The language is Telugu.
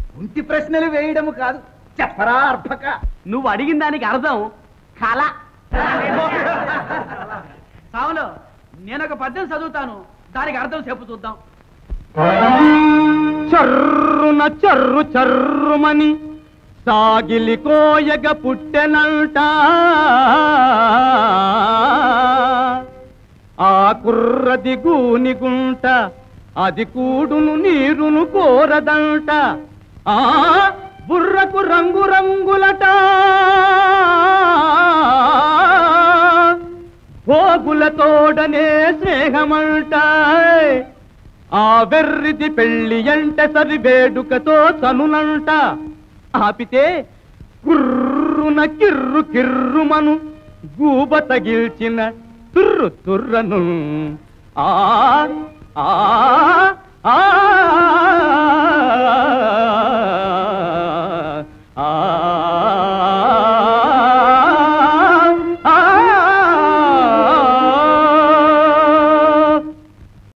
ఉంటి ప్రశ్నలు వేయడము కాదు చెప్పరా అర్భక నువ్వు అడిగిన దానికి అర్థం కళ సావులు నేను ఒక పద్యం చదువుతాను దానికి అర్థం చెప్పు చూద్దాం చర్రున చర్రు చర్రుమని సాగిలి కోయగ పుట్టెనంట ఆ కుర్రది గూనిగుంట అది కూడును నీరును కోరదంట ఆ బుర్రకు రంగు రంగులట భోగులతోడనే స్నేహమంట ఆ వెర్రిది పెళ్లి ఎంట సరి వేడుకతో తనునంట ఆపితే కుర్రున కిర్రు కిర్రుమను గూబ తగిల్చిన తుర్రు తుర్రను ఆ ఆ ఆ